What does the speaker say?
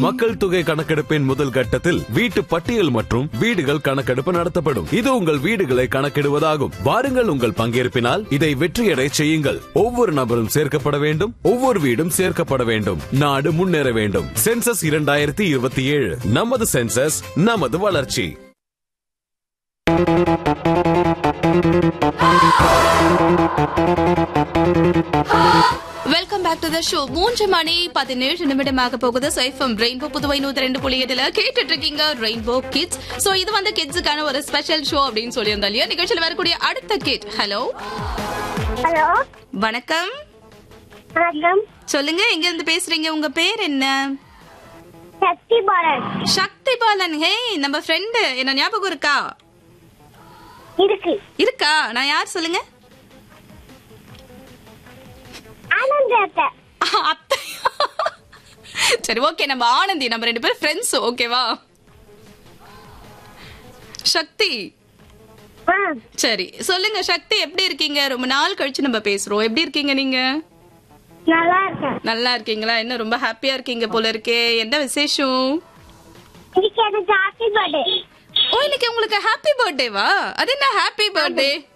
மக்கள் தொகை கணக்கெடுப்பின் முதல் கட்டத்தில் வீட்டு பட்டியல் மற்றும் வீடுகள் கணக்கெடுப்பு நடத்தப்படும் இது உங்கள் வீடுகளை கணக்கிடுவதாகும் வாருங்கள் உங்கள் பங்கேற்பினால் இதை வெற்றியடை செய்யுங்கள் ஒவ்வொரு நபரும் சேர்க்கப்பட வேண்டும் ஒவ்வொரு வீடும் சேர்க்கப்பட வேண்டும் நாடு முன்னேற வேண்டும் சென்சஸ் இரண்டாயிரத்தி இருபத்தி ஏழு நமது சென்சஸ் நமது வளர்ச்சி welcome back to the show மூன்று மணி பதினேழு நிமிடமாக போகுது ஸோ எஃப்எம் ரெயின்போ புதுவை நூத்தி ரெண்டு புள்ளி எட்டுல கேட்டுட்டு இருக்கீங்க ரெயின்போ கிட்ஸ் ஸோ இது வந்து கிட்ஸுக்கான ஒரு ஸ்பெஷல் ஷோ அப்படின்னு சொல்லியிருந்தோம் இல்லையா நிகழ்ச்சியில் வரக்கூடிய அடுத்த கிட் ஹலோ ஹலோ வணக்கம் வணக்கம் சொல்லுங்க எங்க இருந்து பேசுறீங்க உங்க பேர் என்ன சக்தி பாலன் சக்தி பாலன் ஹே நம்ம ஃப்ரெண்டு என்ன ஞாபகம் இருக்கா இருக்கு இருக்கா நான் யார் சொல்லுங்க ஆனந்த் அத்தை அத்தை சரி ஓகே நம்ம ஆனந்தி நம்ம ரெண்டு பேரும் ஃப்ரெண்ட்ஸ் ஓகேவா சக்தி ஆ சரி சொல்லுங்க சக்தி எப்படி இருக்கீங்க ரொம்ப நாள் கழிச்சு நம்ம பேசுறோம் எப்படி இருக்கீங்க நீங்க நல்லா இருக்கேன் நல்லா இருக்கீங்களா என்ன ரொம்ப ஹாப்பியா இருக்கீங்க போல இருக்கே என்ன விசேஷம் இன்னைக்கு எனக்கு ஹாப்பி பர்த்டே ஓ இன்னைக்கு உங்களுக்கு ஹாப்பி பர்த்டேவா அது என்ன ஹாப்பி பர்த்டே